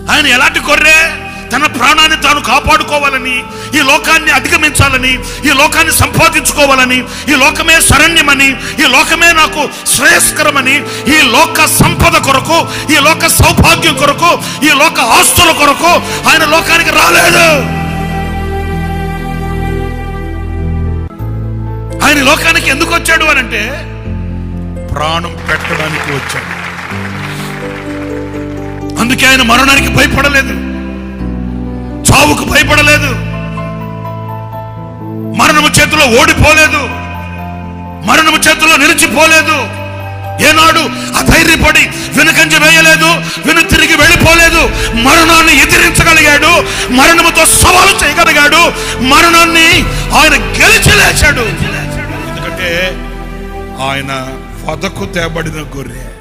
ఆయన ఎలాంటి గొర్రె తన ప్రాణాన్ని తాను కాపాడుకోవాలని ఈ లోకాన్ని అధిగమించాలని ఈ లోకాన్ని సంపాదించుకోవాలని ఈ లోకమే శరణ్యమని ఈ లోకమే నాకు శ్రేయస్కరమని ఈ లోక సంపద కొరకు ఈ లోక సౌభాగ్యం కొరకు ఈ లోక ఆస్తుల కొరకు ఆయన లోకానికి రాలేదు ఆయన ఈ లోకానికి ఎందుకు వచ్చాడు అని అంటే ప్రాణం పెట్టడానికి వచ్చాడు అందుకే ఆయన మరణానికి భయపడలేదు చావుకు భయపడలేదు మరణము చేతిలో ఓడిపోలేదు మరణము చేతిలో నిలిచిపోలేదు ఏనాడు అధైర్యపడి వెనుకంజ వేయలేదు వెను తిరిగి వెళ్ళిపోలేదు మరణాన్ని ఎదిరించగలిగాడు మరణముతో సవాలు చేయగలిగాడు మరణాన్ని ఆయన గెలిచి లేచాడు ఎందుకంటే ఆయన వదకు తేబడిన గొర్రె